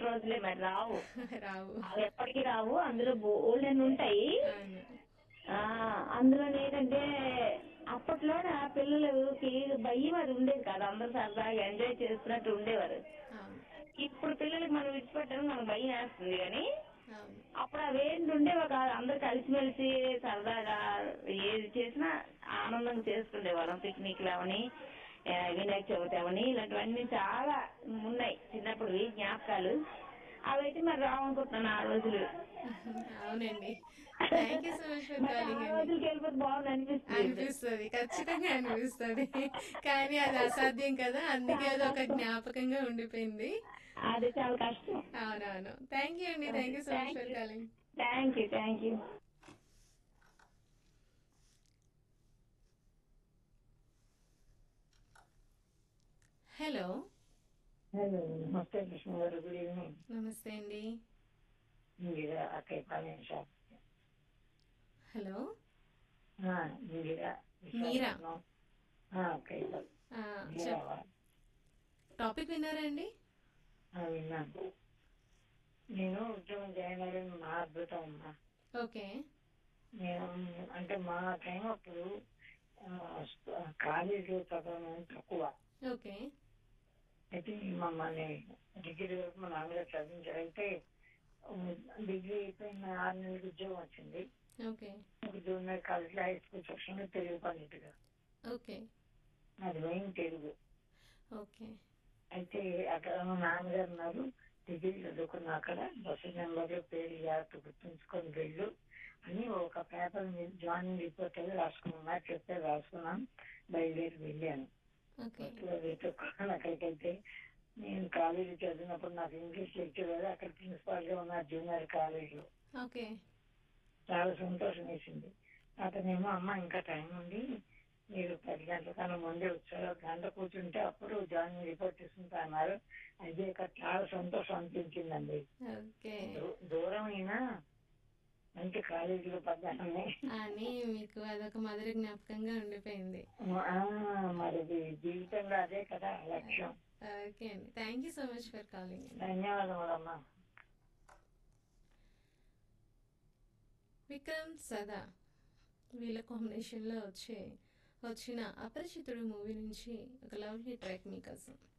రోజులే మరి రావు రావు అవి ఎప్పటికీ రావు అందులో బోల్డ్ అని ఉంటాయి అవును ఆ అందులో ఏంటంటే అప్పట్లో నా పిల్లలకి భయం అది ఉండేది కాదు అందరూ సరదాగా ఎంజాయ్ చేస్తున్నట్టు ఉండేవారు అవును ఇప్పుడు పిల్లలకి మనం విడిచిపెట్టడం మనకు భయం వేస్తుంది కానీ అవును అప్పుడు అవేంటి ఉండేవా కాదు అందరు కలిసిమెలిసి సరదాగా ఏది చేసినా ఆనందంగా చేసుకునేవాళ్ళం పిక్నిక్లు అవని ఆ, వినాయక చవితి అవని ఇలాంటివన్నీ చాలా ఉన్నాయి చిన్నప్పుడు జ్ఞాపకాలు అవైతే మరి రావనుకుంటున్నాను ఆ రోజులు అవునండి thank you so much for మరి ఆ కాలింగ్ అండి రోజులకి వెళ్ళిపోతే బాగుంది అనిపిస్తుంది అనిపిస్తుంది ఖచ్చితంగా అనిపిస్తుంది కానీ అది అసాధ్యం కదా అందుకే అది ఒక జ్ఞాపకంగా ఉండిపోయింది అది చాలా కష్టం అవునవును థ్యాంక్ యూ అండి thank you so much for calling thank you thank you hello hello నమస్తే కృష్ణ గారు గుడ్ ఈవినింగ్ నమస్తే అండి ఇందిరా అక్కయ్య పాలెం షాప్ హలో ఆ, ఇందిరా మీరా? విశాఖపట్నం. ఆ, అక్కయ్య పాలెం. ఆ, మీరా చెప్ వా- టాపిక్ విన్నారా అండి ఆ, విన్నాను నేను ఉద్యోగం జాయిన్ అయ్యాను మా అద్భుతం అమ్మా ఓకే నేను అంటే మా టైం అప్పుడు ఆ, కాలేజీలో చదవడం తక్కువ ఓకే అయితే మమ్మల్ని డిగ్రీ వరకు మా నాన్నగారు చదివించారంటే డిగ్రీ అయిపోయిన ఆరు నెలలకు ఉద్యోగం వచ్చింది ఓకే ఒక junior college high school section లో తెలుగు పండితుగా ఓకే అది మెయిన్ తెలుగు ఓకే అయితే అక్కడ మా నాన్నగారు ఉన్నారు డిగ్రీ చదువుకున్న అక్కడ బస్సు నెంబర్ పేరు జాగ్రత్త గుర్తుంచుకొని వెళ్ళు అని ఒక పేపర్ మీద జాయినింగ్ రిపోర్ట్ అది రాసుకున్నా చెప్తే రాసుకున్నాను బయలుదేరి వెళ్ళాను ఓకే బస్సులో వెతుక్కున్నాను అక్కడికైతే నేను కాలేజీ చదివినప్పుడు నాకు ఇంగ్లీష్ లెక్చర్ అక్కడ ప్రిన్సిపాల్ గా ఉన్నారు జూనియర్ కాలేజీలో ఓకే చాలా సంతోషం వేసింది అతనేమో అమ్మ ఇంకా టైం ఉంది మీరు పది గంటల కన్నా ముందే వచ్చారు ఒక గంట కూర్చుంటే అప్పుడు జాయినింగ్ రిపోర్ట్ తీసుకుంటా అన్నారు అది ఇక చాలా సంతోషం అనిపించిందండి ఓకే దూ- దూరం అయినా మంచి కాలేజీలో పడ్డానని అని మీకు అదొక మధుర జ్ఞాపకంగా ఉండిపోయింది ఆ, మరి ఇది జీవితంలో అదే కదా లక్ష్యం ఓకే అండి thank you so much for calling అండి ధన్యవాదములమ్మా విక్రమ్ సదా వీళ్ళ కాంబినేషన్లో వచ్చే వచ్చిన అపరిచితుడు మూవీ నుంచి ఒక లవ్లీ ట్రాక్ మీకోసం